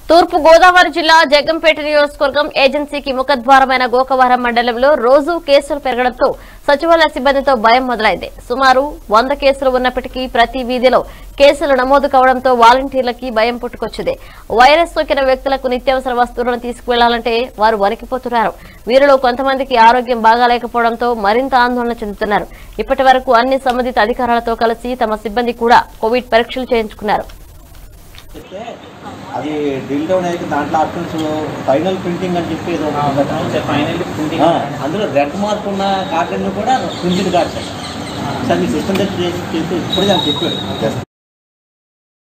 తూర్పు గోదావరి జిల్లా జగ్గంపేట నియోజకవర్గం ఏజెన్సీకి ముఖద్వారమైన గోకవరం మండలంలో రోజు కేసులు పెరగడంతో సచివాలయ సిబ్బందితో భయం మొదలైంది సుమారు వంద కేసులు ఉన్నప్పటికీ ప్రతి వీధిలో కేసులు నమోదు కావడంతో వాలంటీర్లకి భయం పుట్టుకొచ్చింది వైరస్ సోకిన వ్యక్తులకు నిత్యావసర వస్తువులను తీసుకువెళ్లాలంటే వారు వణికిపోతున్నారు వీరిలో కొంతమందికి ఆరోగ్యం బాగాలేకపోవడంతో మరింత ఆందోళన చెందుతున్నారు ఇప్పటి వరకు అన్ని సంబంధిత అధికారులతో కలిసి తమ సిబ్బంది కూడా కోవిడ్ పరీక్షలు చేయించుకున్నారు చెప్తే అది డ్రిల్ డౌన్ అయితే దాంట్లో ఆప్షన్స్ ఫైనల్ ప్రింటింగ్ అని చెప్పి ఏదో ఒకటి ఉంది కదా. ఫైనల్ ప్రింటింగ్ ఆ, అందులో రెడ్ మార్క్ ఉన్న కార్డును కూడా ప్రింటెడ్ కార్డ్స్ సార్ మీ సిస్టమ్ దగ్గర చేసి చేసి ఇప్పుడే నాకు చెప్పాడు